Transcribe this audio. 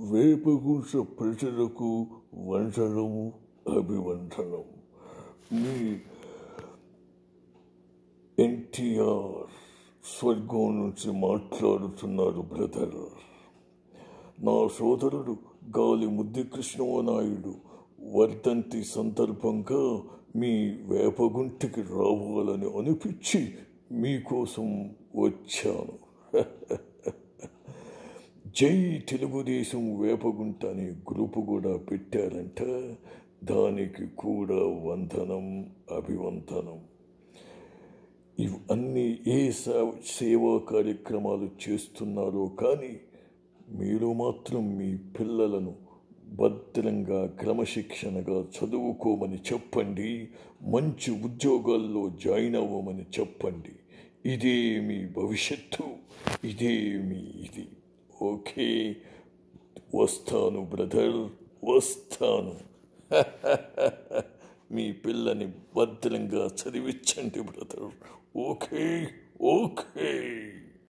వేపగుంట ప్రజలకు వంచనము అభివంచనం మీ ఎన్టీఆర్ స్వర్గం నుంచి మాట్లాడుతున్నారు బ్రదర్ నా సోదరుడు గాలి ముద్ది కృష్ణనాయుడు వర్ధంతి సందర్భంగా మీ వేపగుంటికి రావాలని అనిపించి మీకోసం వచ్చాను జై తెలుగుదేశం వేపగుంట అనే గ్రూపు కూడా పెట్టారంట దానికి కూడా వందనం అభివందనం ఇవన్నీ ఏ సే- సేవా కార్యక్రమాలు చేస్తున్నారో కానీ మీరు మాత్రం మీ పిల్లలను భద్రంగా క్రమశిక్షణగా చదువుకోమని చెప్పండి మంచి ఉద్యోగాల్లో జాయిన్ అవ్వమని చెప్పండి ఇదే మీ భవిష్యత్తు ఇదే మీ ఇది ఓకే వస్తాను బ్రదర్ వస్తాను మీ పిల్లని భద్రంగా చదివించండి బ్రదర్ ఓకే ఓకే